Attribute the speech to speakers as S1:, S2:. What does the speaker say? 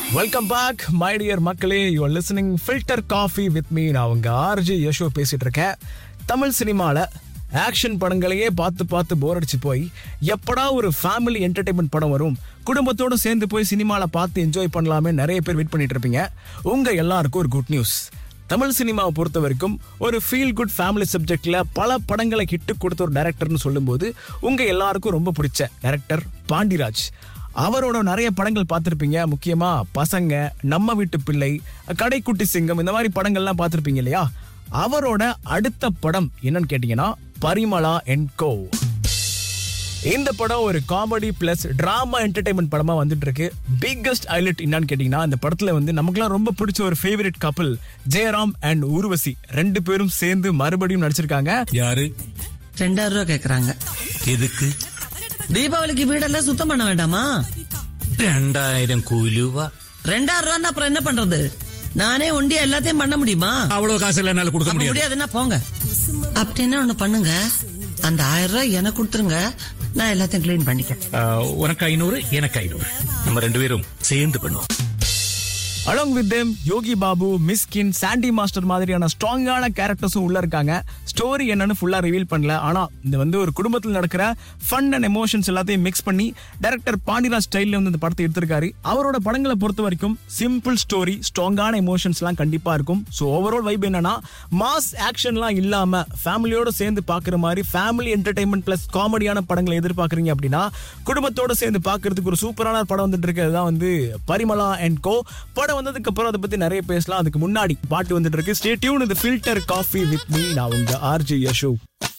S1: welcome back my dear மக்களே you are listening filter coffee with me நான் உங்க RJ Yasho பேசிட்டு இருக்கேன் தமிழ் சினிமால ஆக்ஷன் படங்களையே பார்த்து பார்த்து போர் அடிச்சு போய் எப்படா ஒரு ஃபேமிலி என்டர்டைன்மெண்ட் படம் வரும் குடும்பத்தோட சேர்ந்து போய் சினிமாவில் பார்த்து என்ஜாய் பண்ணலாமே நிறைய பேர் வெயிட் பண்ணிட்டு இருப்பீங்க உங்க எல்லாருக்கும் ஒரு குட் நியூஸ் தமிழ் சினிமாவை பொறுத்த வரைக்கும் ஒரு ஃபீல் குட் ஃபேமிலி சப்ஜெக்ட்ல பல படங்களை ஹிட்டு கொடுத்த ஒரு டைரக்டர்னு சொல்லும்போது உங்க எல்லாருக்கும் ரொம்ப பிடிச்ச டைரக்டர் பாண்டிராஜ் அவரோட நிறைய படங்கள் பார்த்துருப்பீங்க முக்கியமா பசங்க நம்ம வீட்டு பிள்ளை கடைக்குட்டி சிங்கம் இந்த மாதிரி படங்கள்லாம் பார்த்துருப்பீங்க இல்லையா அவரோட அடுத்த படம் என்னன்னு கேட்டீங்கன்னா பரிமளா என் கோ இந்த படம் ஒரு காமெடி பிளஸ் டிராமா என்டர்டைன்மெண்ட் படமா வந்துட்டு இருக்கு பிக்கஸ்ட் ஹைலைட் என்னன்னு கேட்டீங்கன்னா இந்த படத்துல வந்து நமக்குலாம் ரொம்ப பிடிச்ச ஒரு ஃபேவரட் கப்பல் ஜெயராம் அண்ட் ஊர்வசி ரெண்டு பேரும் சேர்ந்து மறுபடியும் நடிச்சிருக்காங்க
S2: யாரு
S3: ரெண்டாயிரம் ரூபாய் கேக்குறாங்க
S2: எதுக்கு
S3: தீபாவளிக்கு வீடெல்லாம் சுத்தம் பண்ண வேண்டாமா
S2: ரெண்டாயிரம் கூலுவா
S3: ரெண்டாயிரம் ரூபாய் அப்புறம் என்ன பண்றது நானே ஒண்டியா எல்லாத்தையும் பண்ண முடியுமா
S2: அவ்வளவு காசு இல்ல என்னால கொடுக்க
S3: அப்ப
S2: முடியாது
S3: முடியாதுன்னா போங்க அப்படின்னா ஒண்ணு பண்ணுங்க அந்த ஆயிரம் ரூபாய் எனக்கு கொடுத்துருங்க நான் எல்லாத்தையும் கிளீன் பண்ணிக்கிறேன்
S2: ஆஹ், உனக்கு ஐநூறு எனக்கு ஐநூறு நம்ம ரெண்டு பேரும் சேர்ந்து பண்ணுவோம்
S1: along with them Yogi Babu Mysskin Sandy master மாதிரியான ஸ்ட்ராங்கான கேரக்டர்ஸும் உள்ள இருக்காங்க ஸ்டோரி என்னன்னு ஃபுல்லா ரிவீல் பண்ணல ஆனா இது வந்து ஒரு குடும்பத்தில் நடக்கிற ஃபன் அண்ட் எமோஷன்ஸ் எல்லாத்தையும் மிக்ஸ் பண்ணி டைரக்டர் பாண்டிராஜ் ஸ்டைல்ல வந்து இந்த படத்தை எடுத்திருக்காரு அவரோட படங்களை பொறுத்த வரைக்கும் சிம்பிள் ஸ்டோரி ஸ்ட்ராங்கான எமோஷன்ஸ் எல்லாம் கண்டிப்பா இருக்கும் ஸோ ஓவரால் வைப் என்னன்னா மாஸ் ஆக்ஷன்லாம் இல்லாம ஃபேமிலியோட சேர்ந்து பார்க்குற மாதிரி ஃபேமிலி என்டர்டைன்மெண்ட் பிளஸ் காமெடியான படங்களை எதிர்பார்க்குறீங்க அப்படின்னா குடும்பத்தோட சேர்ந்து பார்க்கறதுக்கு ஒரு சூப்பரான படம் வந்துட்டு இருக்கிறது தான் வந்து பரிமளா அண்ட் கோ படம் வந்ததுக்கு அப்புறம் அதை பத்தி நிறைய பேசலாம் அதுக்கு முன்னாடி பாட்டு வந்துட்டு இருக்கு ஸ்டே டியூன் இது ஃபில்டர் காஃபி வித் மீ நான் உங்க ஆர்ஜி யஷோ